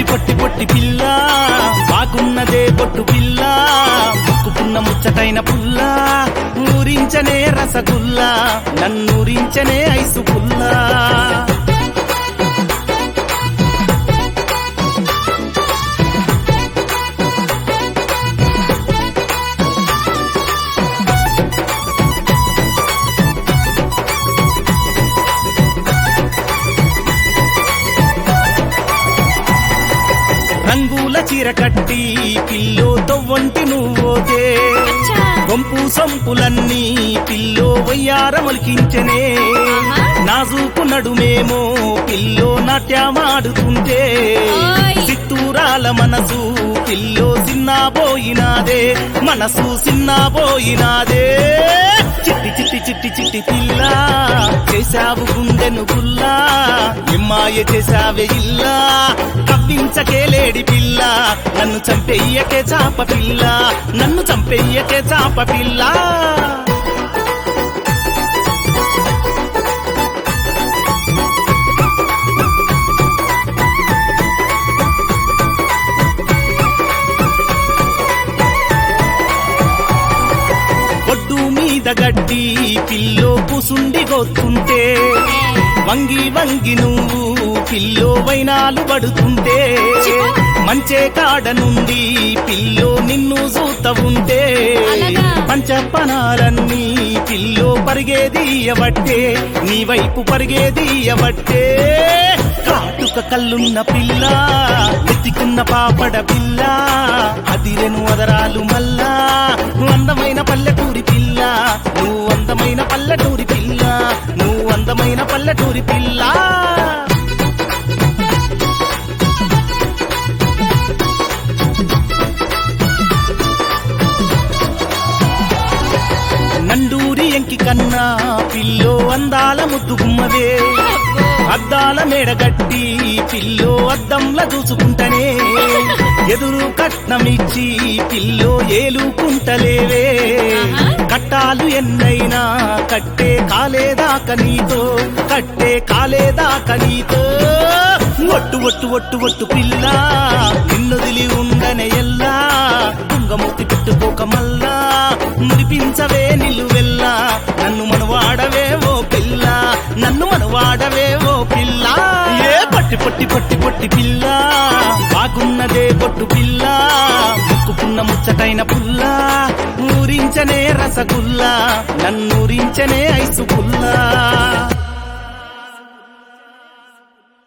పొట్టి పొట్టి పొట్టి పిల్ల బాగున్నదే పొట్టు పిల్ల ముక్కుకున్న ముచ్చటైన పుల్ల ఊరించనే రసగుల్లా నన్నూరించనే ఐసు పుల్లా రంగుల చీర కట్టి పిల్లో తొవ్వంటి నువ్వోతే అచ్చా. గొంపు సొంపులన్నీ పిల్లో వయ్యారమొలికించనే ఆహా. నాజూకు నడుమేమో పిల్లో నాట్యమాడుతుంటే ఓయ్. చిత్తూరాల మనసు పిల్లో సిన్నాబోయినాదే మనసు సిన్నాబోయినాదే చిట్టి చిట్టి చిట్టి చిట్టి పిల్ల చేశావు గుండెను గుల్లా ఎమ్మాయ చేశావే ఇల్లా కవ్వించకే లేడి పిల్ల నన్ను చంపెయ్యకే చాప పిల్ల నన్ను చంపెయ్యకే చాప పిల్ల ఒడ్డు మీద గడ్డి పిల్లో కూసుండి గొత్తుంటే వంగి వంగి నువ్వు పిల్లో వైనాలు పడుతుంటే మంచే కాడ నుండి పిల్లో నిన్ను చూత ఉంటే అలాగా? పంచపనాలన్నీ పిల్లో పరిగేదీయబట్టే నీ వైపు పరిగేదీయబట్టే కాటుక కల్లున్న పిల్ల ఎత్తికున్న పాపడ పిల్ల అదిరెను వదరాలు మల్లా నువ్వు అందమైన పల్లెటూరి పిల్ల నువ్వు అందమైన పల్లెటూరి పిల్ల నువ్వు అందమైన పల్లెటూరి పిల్ల నండూరి ఎంకి కన్నా పిల్లో అందాల ముద్దు గుమ్మవే అద్దాల మేడగట్టి పిల్లో అద్దంలా చూసుకుంటనే ఎదురు కట్నమిచ్చి పిల్లో ఏలుకుంటలేవే ఆహా. కట్టాలు ఎన్నైనా కట్టే కాలేదాక నీతో కట్టే కాలేదాక నీతో ఒట్టు ఒట్టు ఒట్టు ఒట్టు పిల్ల నిన్నొదిలి ఉండనే ఎల్లా తుంగముతి పెట్టుకోక మల్లా మురిపించవే నిలువెల్లా నన్ను మనవాడవే ఓ పిల్ల నన్ను మనవాడవే ఓ పిల్ల ఏ పట్టి పొట్టి పొట్టి పొట్టి పిల్ల బాగున్నదే పొట్టు పిల్ల ముక్కుకున్న ముచ్చటైన పుల్ల ఊరించనే రసగుల్లా నన్నూరించనే ఐసు పుల్లా